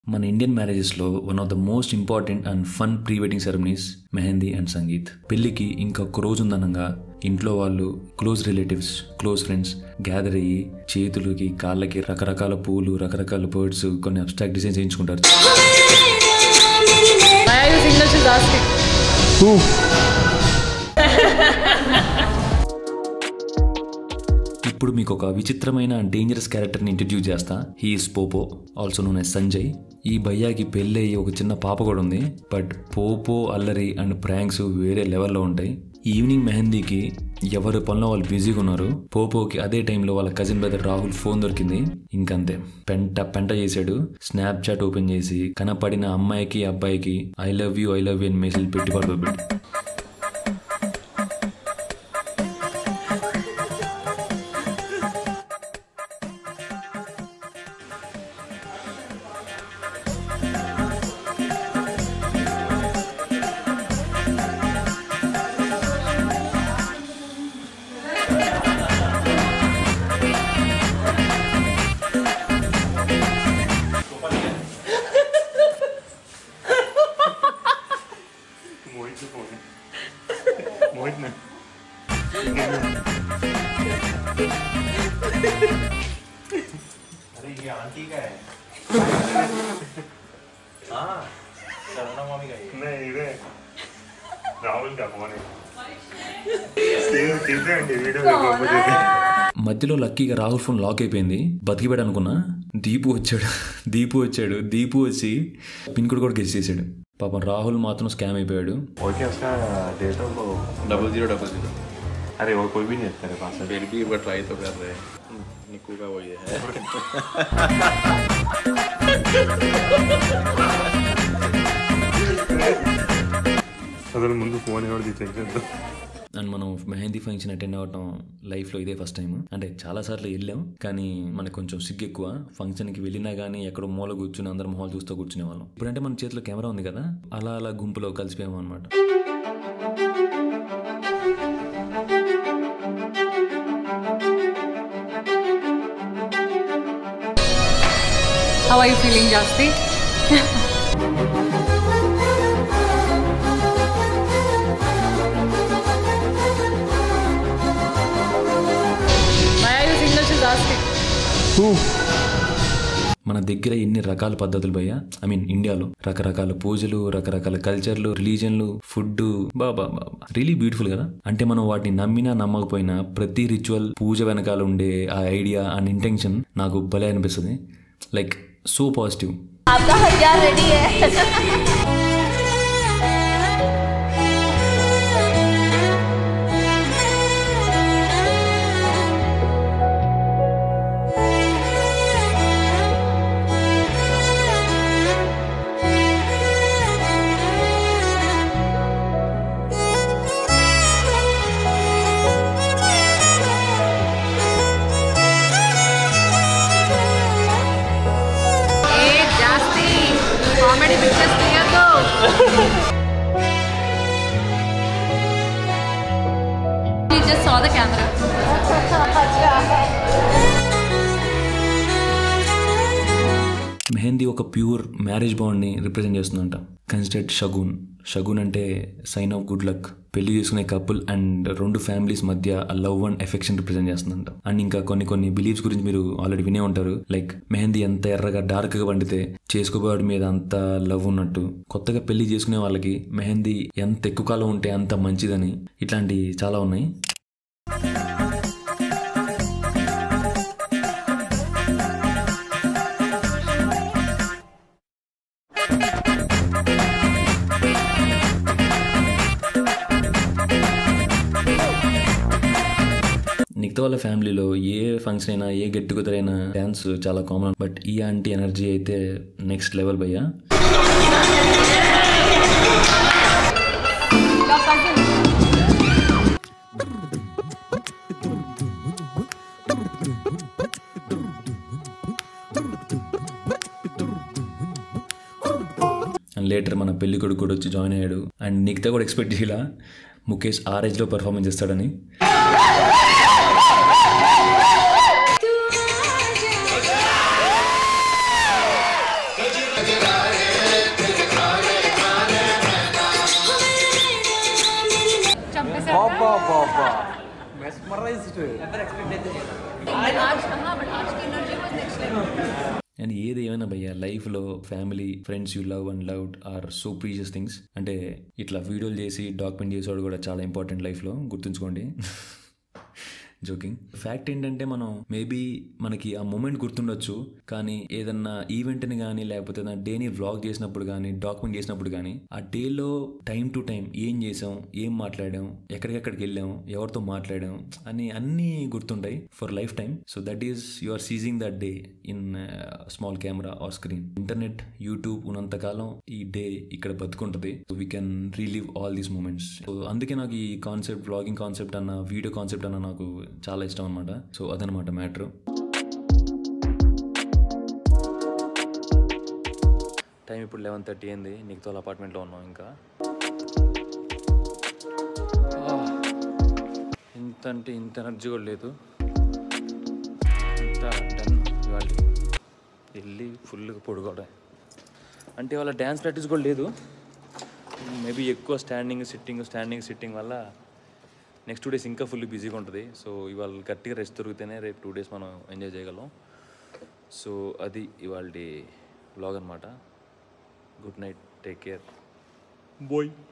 మన ఇండియన్ మ్యారేజెస్లో one of the most important and fun pre wedding ceremonies mehndi and sangeet పెళ్లికి ఇంకొక రోజు ఉందనగా ఇంట్లో వాళ్ళు close relatives close friends gather అయ్యి చేతులకి కాళ్ళకి రకరకాల పూలు రకరకాల బర్డ్స్ కొన్ని అబ్స్ట్రాక్ట్ డిజైన్స్ చేయించుకుంటారు Why are you single? She's asking. ఇప్పుడు మీకు ఒక విచిత్రమైన డేంజరస్ క్యారెక్టర్ని ఇంట్రడ్యూస్ చేస్తా హీఈస్ పోపో ఆల్సో నోన్ ఎస్ సంజయ్ ఈ భయ్యాకి పెళ్ళయి ఒక చిన్న పాప కూడా ఉంది బట్ పోపో అల్లరి అండ్ ప్రాంక్స్ వేరే లెవెల్లో ఉంటాయి ఈవినింగ్ మెహందీకి ఎవరు పనిలో వాళ్ళు బిజీగా ఉన్నారు పోపోకి అదే టైంలో వాళ్ళ కజిన్ బ్రదర్ రాహుల్ ఫోన్ దొరికింది ఇంకంతే పెంట పెంట చేశాడు స్నాప్ చాట్ ఓపెన్ చేసి కనపడిన అమ్మాయికి అబ్బాయికి I love you I love you అని మెసేజ్ పెట్టి పడుకోబెట్టి मोहित फोन मोहित ने अरे ये आंटी का है हाँ शरणा मामी का ये नहीं इधर राहुल का फोन है తింటే అండి వీడియో లేకపోతే మధ్యలో లక్కీగా రాహుల్ ఫోన్ లాక్ అయిపోయింది బతికిపోయాడు అనుకున్నా దీపు వచ్చాడు దీపు వచ్చాడు దీపు వచ్చి పిన్ కోడ్ కూడా గెస్ చేశాడు పాపం రాహుల్ మాత్రం స్కామ్ అయిపోయాడు और क्या उसका date of double zero double zero अरे और कोई भी नहीं है तेरे पास फिर भी एक बार ट्राई तो कर रहे हैं निक्कू का वही है అసలు ముందు ఫోన్ ఎవరు తీసేది అండ్ మనం మెహందీ ఫంక్షన్ అటెండ్ అవ్వటం లైఫ్లో ఇదే ఫస్ట్ టైం అంటే చాలాసార్లు వెళ్ళాం కానీ మనకు కొంచెం సిగ్గు ఎక్కువ ఫంక్షన్కి వెళ్ళినా కానీ ఎక్కడో మూల కూర్చుని అందరం మొహాలు చూస్తూ కూర్చునే వాళ్ళం ఇప్పుడంటే మన చేతిలో కెమెరా ఉంది కదా అలా అలా గుంపులో కలిసిపోయాం అనమాట How are you feeling, Jasti? Why are you single? She's asking. మన దగ్గర ఎన్ని రకాల పద్ధతులు భయ్యా ఐ మీన్ ఇండియాలో రకరకాల పూజలు రకరకాల కల్చర్లు రిలీజన్లు ఫుడ్ బాబా బాబా రియలీ బ్యూటిఫుల్ కదా అంటే మనం వాటిని నమ్మినా నమ్మకపోయినా ప్రతి రిచువల్ పూజ వెనకాల ఉండే ఆ ఐడియా అండ్ ఇంటెన్షన్ నాకు భలే అనిపిస్తుంది లైక్ సో పాజిటివ్ आपका हथियार रेडी है Hey, Jasti! Comedy pictures తీయద్దు He just saw the camera. Mehndi ఒక ప్యూర్ మ్యారేజ్ బాండ్ని రిప్రజెంట్ చేస్తుందంట కన్సిడర్డ్ షగున్ షగున్ అంటే సైన్ ఆఫ్ గుడ్ లక్ పెళ్లి చేసుకునే కపుల్ అండ్ రెండు ఫ్యామిలీస్ మధ్య ఆ లవ్ అండ్ ఎఫెక్షన్ రిప్రజెంట్ చేస్తుందంట అండ్ ఇంకా కొన్ని కొన్ని బిలీఫ్స్ గురించి మీరు ఆల్రెడీ వినే ఉంటారు లైక్ మెహందీ ఎంత ఎర్రగా డార్క్ గా పండితే చేసుకోబోవాడి మీద అంత లవ్ ఉన్నట్టు కొత్తగా పెళ్లి చేసుకునే వాళ్ళకి మెహందీ ఎంత ఎక్కువ కాలం ఉంటే అంత మంచిదని ఇట్లాంటి చాలా ఉన్నాయి మిగతా వాళ్ళ ఫ్యామిలీలో ఏ ఫంక్షన్ అయినా ఏ గెట్ టుగెదర్ అయినా డ్యాన్స్ చాలా కామన్ బట్ ఈ ఆంటీ ఎనర్జీ అయితే నెక్స్ట్ లెవెల్ భయ్యా Your cousin. అండ్ లేటర్ మన పెళ్లి కొడుకు కూడా వచ్చి జాయిన్ అయ్యాడు అండ్ నిక్తా కూడా ఎక్స్పెక్ట్ చేయాల ముఖేష్ ఆ రేంజ్లో పెర్ఫార్మెన్స్ చేస్తాడని అండ్ ఏది ఏమైనా భయ్యా లైఫ్లో family friends you love and love are so precious things అంటే ఇట్లా వీడియోలు చేసి డాక్యుమెంట్ చేసేవాడు కూడా చాలా ఇంపార్టెంట్ లైఫ్లో గుర్తుంచుకోండి జోకింగ్ ఫ్యాక్ట్ ఏంటంటే మనం మేబీ మనకి ఆ మూమెంట్ గుర్తుండొచ్చు కానీ ఏదన్నా ఈవెంట్ని కానీ లేకపోతే ఏదైనా డేని వ్లాగ్ చేసినప్పుడు కానీ డాక్యుమెంట్ చేసినప్పుడు కానీ ఆ డేలో టైం టు టైం ఏం చేసాం ఏం మాట్లాడాం ఎక్కడికెక్కడికి వెళ్ళాం ఎవరితో మాట్లాడాం అని అన్నీ గుర్తుంటాయి for life time so that is you are seizing that day in small camera or screen internet YouTube ఉన్నంతకాలం ఈ డే ఇక్కడ బతుకుంటుంది we can relive all these moments so అందుకే నాకు ఈ కాన్సెప్ట్ వ్లాగింగ్ కాన్సెప్ట్ అన్న వీడియో కాన్సెప్ట్ అన్న నాకు చాలా ఇష్టం అనమాట సో అదనమాట మ్యాటర్ టైం ఇప్పుడు లెవెన్ థర్టీ అయింది నీకుతో అపార్ట్మెంట్లో ఉన్నాం ఇంకా ఇంత అంటే ఇంత ఎనర్జీ కూడా లేదు ఇంత డన్ ఇవాళ వెళ్ళి ఫుల్గా పొడుకోవడం అంటే వాళ్ళ డ్యాన్స్ ప్రాక్టీస్ కూడా లేదు మేబీ ఎక్కువ స్టాండింగ్ సిట్టింగ్ స్టాండింగ్ సిట్టింగ్ వల్ల నెక్స్ట్ టూ డేస్ ఇంకా ఫుల్ బిజీగా ఉంటుంది సో ఇవాళ గట్టిగా రెస్ట్ దొరికితేనే రేపు టూ డేస్ మనం ఎంజాయ్ చేయగలం సో అది ఇవాళ వ్లాగ్ అనమాట good night take care bye